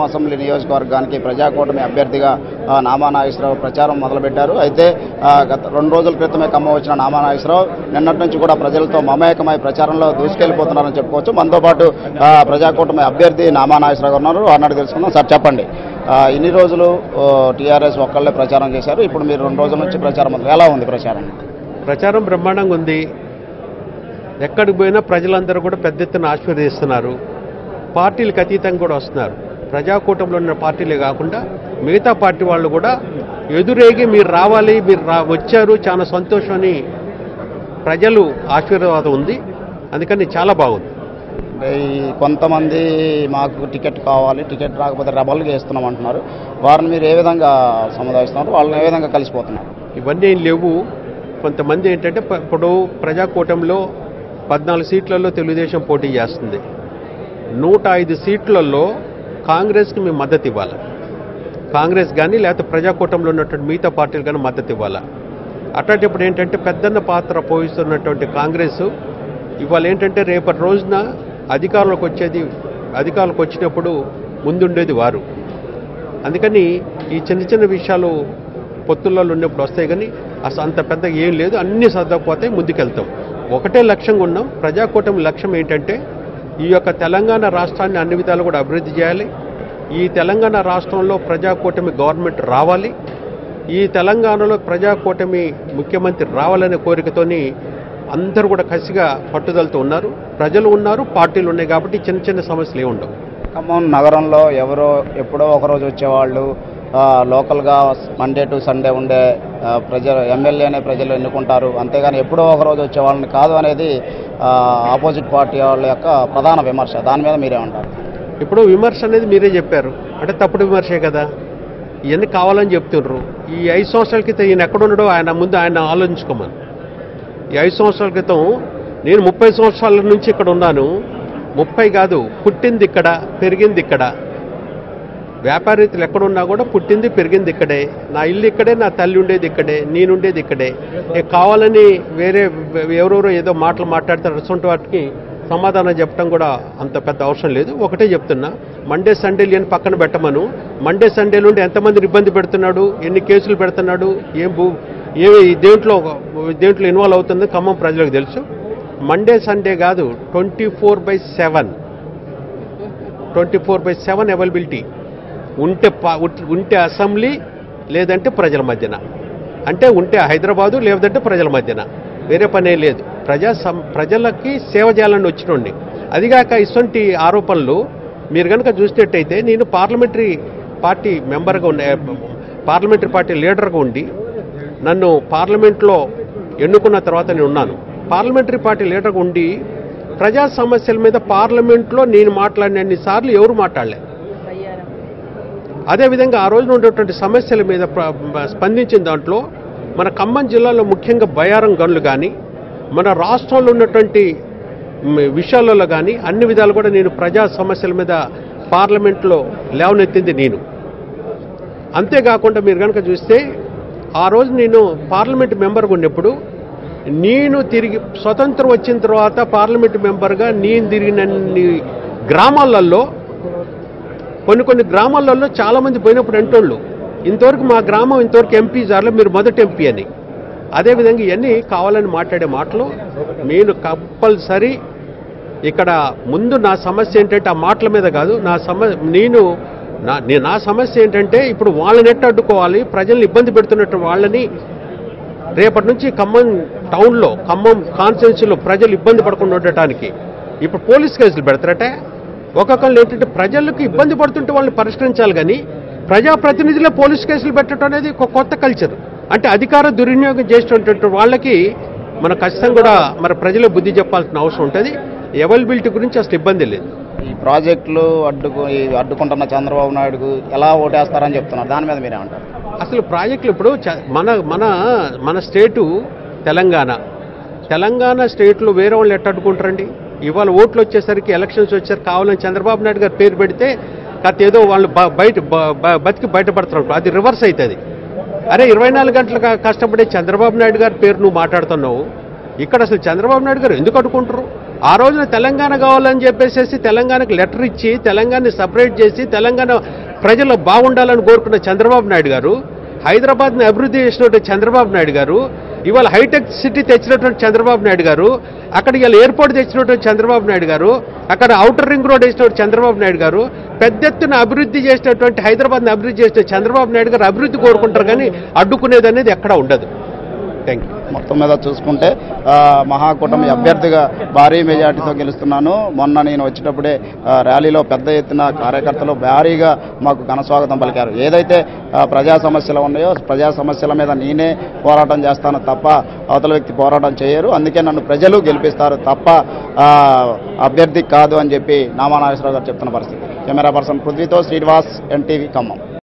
assembly నియోజకవర్గానికి ప్రజాకూటమి అభ్యర్థిగా ఆ, నామా నాగేశ్వరరావు ప్రచారం మొదలుపెట్టారు అయితే ఆ, గత రెండు రోజుల క్రితమే ఖమ్మం వచ్చిన నామా నాగేశ్వరరావు నిన్నటి నుంచి కూడా ప్రజలతో మమేకమై ప్రచారంలో దూసుకెళ్లిపోతున్నారని చెప్పుకోవచ్చు మనతో పాటు ఆ, ప్రజాకూటమి అభ్యర్థి నామా నాగేశ్వరరావు గారు ఉన్నారు అన్నట్టు తెలుసుకుందాం సార్ చెప్పండి ఆ, ఇన్ని రోజులు టీఆర్ఎస్ ఒక్కళ్ళే ప్రచారం చేశారు ఇప్పుడు మీరు రెండు రోజుల నుంచి ప్రచారం మొదలు ఎలా ఉంది ప్రచారం ప్రచారం బ్రహ్మాండంగా ఉంది ఎక్కడికి పోయినా ప్రజలందరూ కూడా పెద్ద ఎత్తున ఆశీర్వదిస్తున్నారు పార్టీలకు అతీతంగా కూడా వస్తున్నారు ప్రజాకూటంలో ఉన్న పార్టీలే కాకుండా మిగతా పార్టీ వాళ్ళు కూడా ఎదురేగి మీరు రావాలి మీరు రా వచ్చారు చాలా సంతోషం అని ప్రజలు ఆశీర్వాదం ఉంది అందుకని చాలా బాగుంది అంటే ఈ కొంతమంది మాకు టికెట్ కావాలి టికెట్ రాకపోతే రెబల్గా వేస్తున్నాం అంటున్నారు వారిని మీరు ఏ విధంగా సముదాయిస్తున్నారు వాళ్ళని ఏ విధంగా కలిసిపోతున్నారు ఇవన్నీ ఏం లేవు కొంతమంది ఏంటంటే ప- ఇప్పుడు ప్రజాకూటంలో పద్నాలుగు సీట్లలో తెలుగుదేశం పోటీ చేస్తుంది నూట ఐదు సీట్లలో కాంగ్రెస్కి మేము మద్దతు ఇవ్వాలి కాంగ్రెస్ కానీ లేకపోతే ప్రజాకూటంలో ఉన్నటువంటి మిగతా పార్టీలు కానీ మద్దతు ఇవ్వాలి అట్లాంటప్పుడు ఏంటంటే పెద్దన్న పాత్ర పోయిస్తున్నటువంటి కాంగ్రెస్ ఇవాళ ఏంటంటే రేపటి రోజున అధికారంలోకి వచ్చేది అధికారంలోకి వచ్చినప్పుడు ముందుండేది వారు అందుకని ఈ చిన్న చిన్న విషయాలు పొత్తులలో ఉన్నప్పుడు వస్తాయి కానీ అసలు అంత పెద్ద ఏం లేదు అన్ని సర్దకపోతాయి ముందుకెళ్తాం ఒకటే లక్ష్యంగా ఉన్నాం ప్రజాకూటమి లక్ష్యం ఏంటంటే ఈ యొక్క తెలంగాణ రాష్ట్రాన్ని అన్ని విధాలు కూడా అభివృద్ధి చేయాలి ఈ తెలంగాణ రాష్ట్రంలో ప్రజాకూటమి గవర్నమెంట్ రావాలి ఈ తెలంగాణలో ప్రజాకూటమి ముఖ్యమంత్రి రావాలనే కోరికతోని అందరూ కూడా కసిగా పట్టుదలతో ఉన్నారు ప్రజలు ఉన్నారు పార్టీలు ఉన్నాయి కాబట్టి చిన్న చిన్న సమస్యలు ఏమి ఉండవు ఖమ్మం నగరంలో ఎవరో ఎప్పుడో ఒకరోజు వచ్చేవాళ్ళు ఆ, లోకల్గా మండే టు సండే ఉండే ఆ, ప్రజలు ఎమ్మెల్యేనే ప్రజలు ఎన్నుకుంటారు అంతేగాని ఎప్పుడో ఒకరోజు వచ్చే వాళ్ళని కాదు అనేది ఆ, ఆపోజిట్ పార్టీ వాళ్ళ యొక్క ప్రధాన విమర్శ దాని మీద మీరేమంటారు ఇప్పుడు విమర్శ అనేది మీరే చెప్పారు అంటే తప్పుడు విమర్శే కదా ఇవన్నీ కావాలని చెప్తున్నారు ఈ ఐదు సంవత్సరాల క్రితం ఈయన ఎక్కడున్నాడో ఆయన ముందు ఆయన ఆలోచించుకోమని ఈ ఐదు సంవత్సరాల క్రితం నేను ముప్పై సంవత్సరాల నుంచి ఇక్కడ ఉన్నాను ముప్పై కాదు పుట్టింది ఇక్కడ పెరిగింది ఇక్కడ వ్యాపారీతులు ఎక్కడున్నా కూడా పుట్టింది పెరిగింది ఇక్కడే నా ఇల్లు ఇక్కడే నా తల్లి ఉండేది ఇక్కడే నేనుండేది ఇక్కడే ఇక కావాలని వేరే ఎవరెవరో ఏదో మాటలు మాట్లాడతారు అటువంటి వాటికి సమాధానం చెప్పడం కూడా అంత పెద్ద అవసరం లేదు ఒకటే చెప్తున్నా మండే సండేలు అని పక్కన పెట్టమను మండే సండే నుండి ఎంతమందిని ఇబ్బంది పెడుతున్నాడు ఎన్ని కేసులు పెడుతున్నాడు ఏం భూ ఏమి దేంట్లో దేంట్లో ఇన్వాల్వ్ అవుతుందో ఖమ్మం ప్రజలకు తెలుసు మండే సండే కాదు twenty four by seven twenty four by seven availability ఉంటే పా- ఉట్- ఉంటే అసెంబ్లీ లేదంటే ప్రజల మధ్యన అంటే ఉంటే హైదరాబాదు లేదంటే ప్రజల మధ్యన వేరే పనే లేదు ప్రజా సం- ప్రజలకి సేవ చేయాలని వచ్చినండి అదిగాక ఇటువంటి ఆరోపణలు మీరు కనుక చూసినట్టయితే నేను పార్లమెంటరీ పార్టీ మెంబర్గా ఉన్న పార్లమెంటరీ పార్టీ లీడర్గా ఉండి నన్ను పార్లమెంట్లో ఎన్నుకున్న తర్వాత నేను ఉన్నాను పార్లమెంటరీ పార్టీ లీడర్గా ఉండి ప్రజా సమస్యల మీద పార్లమెంట్లో నేను మాట్లాడినన్ని సార్లు ఎవరు మాట్లాడలే అదేవిధంగా ఆ రోజున ఉన్నటువంటి సమస్యల మీద ప్ర- స్పందించిన దాంట్లో మన ఖమ్మం జిల్లాలో ముఖ్యంగా బయారం గనులు కానీ మన రాష్ట్రంలో ఉన్నటువంటి మ్, విషయాలలో కానీ అన్ని విధాలు కూడా నేను ప్రజా సమస్యల మీద పార్లమెంట్లో లేవనెత్తింది నేను అంతేకాకుండా మీరు కనుక చూస్తే ఆ రోజు నేను పార్లమెంట్ మెంబర్గా ఉన్నప్పుడు నేను తిరిగి స్వతంత్రం వచ్చిన తర్వాత పార్లమెంట్ మెంబర్గా నేను తిరిగినన్ని గ్రామాలలో కొన్ని కొన్ని గ్రామాలలో చాలామంది పోయినప్పుడు అంటోళ్ళు ఇంతవరకు మా గ్రామం ఇంతవరకు ఎంపీ జార్లో మీరు మొదటి ఎంపీ అని అదేవిధంగా ఇవన్నీ కావాలని మాట్లాడే మాటలు నేను కంపల్సరీ ఇక్కడ ముందు నా సమస్య ఏంటంటే ఆ మాటల మీద కాదు నా సమ నేను నా నే- నా సమస్య ఏంటంటే ఇప్పుడు వాళ్ళని ఎట్ట అడ్డుకోవాలి ప్రజల్ని ఇబ్బంది పెడుతున్నట్టు వాళ్ళని రేపటి నుంచి ఖమ్మం టౌన్లో ఖమ్మం కాన్స్టిట్యున్సీలో ప్రజలు ఇబ్బంది పడకుండా ఉండటానికి ఇప్పుడు పోలీస్ కేసులు పెడతారట ఒక్కొక్కళ్ళు ఏంటంటే ప్రజలకు ఇబ్బంది పడుతుంటే వాళ్ళని పరిష్కరించాలి కానీ ప్రజాప్రతినిధులే పోలీస్ కేసులు పెట్టడం అనేది ఒక కొత్త కల్చర్ అంటే అధికార దుర్వినియోగం చేసినటువంటి వాళ్ళకి మన ఖచ్చితంగా కూడా మన ప్రజల బుద్ధి చెప్పాల్సిన అవసరం ఉంటుంది అవైలబిలిటీ గురించి అసలు ఇబ్బంది లేదు ఈ ప్రాజెక్టులు అడ్డుకు ఈ అడ్డుకుంటున్న చంద్రబాబు నాయుడుకు ఎలా ఓటేస్తారని చెప్తున్నారు దాని మీద మీరేమంటారు అసలు ప్రాజెక్టులు ఇప్పుడు చ- మన మన మన స్టేటు తెలంగాణ తెలంగాణ స్టేట్లో వేరే వాళ్ళు ఎట్ట అడ్డుకుంటారండి ఇవాళ ఓట్లు వచ్చేసరికి ఎలక్షన్స్ వచ్చేసరికి కావాలని చంద్రబాబు నాయుడు గారు పేరు పెడితే కథ ఏదో వాళ్ళు బ- బయట బ- బ- బతికి బయటపడుతున్నారు అది రివర్స్ అవుతుంది అరే ఇరవై నాలుగు గంటలుగా కష్టపడే చంద్రబాబు నాయుడు గారి పేరు నువ్వు మాట్లాడుతున్నావు ఇక్కడ అసలు చంద్రబాబు నాయుడు గారు ఎందుకు అడ్డుకుంటారు ఆ రోజున తెలంగాణ కావాలని చెప్పేసి తెలంగాణకు లెటర్ ఇచ్చి తెలంగాణని సపరేట్ చేసి తెలంగాణ ప్రజలు బాగుండాలని కోరుకున్న చంద్రబాబు నాయుడు గారు హైదరాబాద్ని అభివృద్ధి చేసినటువంటి చంద్రబాబు నాయుడు గారు ఇవాళ హైటెక్ సిటీ తెచ్చినటువంటి చంద్రబాబు నాయుడు గారు అక్కడ ఇవాళ ఎయిర్పోర్ట్ తెచ్చినటువంటి చంద్రబాబు నాయుడు గారు అక్కడ ఔటర్ రింగ్ రోడ్ వేసినటువంటి చంద్రబాబు నాయుడు గారు పెద్ద ఎత్తున అభివృద్ధి చేసినటువంటి హైదరాబాద్ని అభివృద్ధి చేసిన చంద్రబాబు నాయుడు గారు అభివృద్ధి కోరుకుంటారు కానీ అడ్డుకునేది అనేది ఎక్కడా ఉండదు థ్యాంక్ యూ మొత్తం మీద చూసుకుంటే ఆ, మహాకూటమి అభ్యర్థిగా భారీ మెజార్టీతో గెలుస్తున్నాను మొన్న నేను వచ్చేటప్పుడే ఆ, ర్యాలీలో పెద్ద ఎత్తున కార్యకర్తలు భారీగా మాకు ఘనస్వాగతం పలికారు ఏదైతే ఆ, ప్రజా సమస్యలు ఉన్నాయో ప్రజా సమస్యల మీద నేనే పోరాటం చేస్తాను తప్ప అవతల వ్యక్తి పోరాటం చేయరు అందుకే నన్ను ప్రజలు గెలిపిస్తారు తప్ప ఆ, అభ్యర్థి కాదు అని చెప్పి నామా నాగేశ్వరరావు గారు చెప్తున్న పరిస్థితి కెమెరా పర్సన్ పృథ్వీతో శ్రీనివాస్ ఎన్టీవీ ఖమ్మం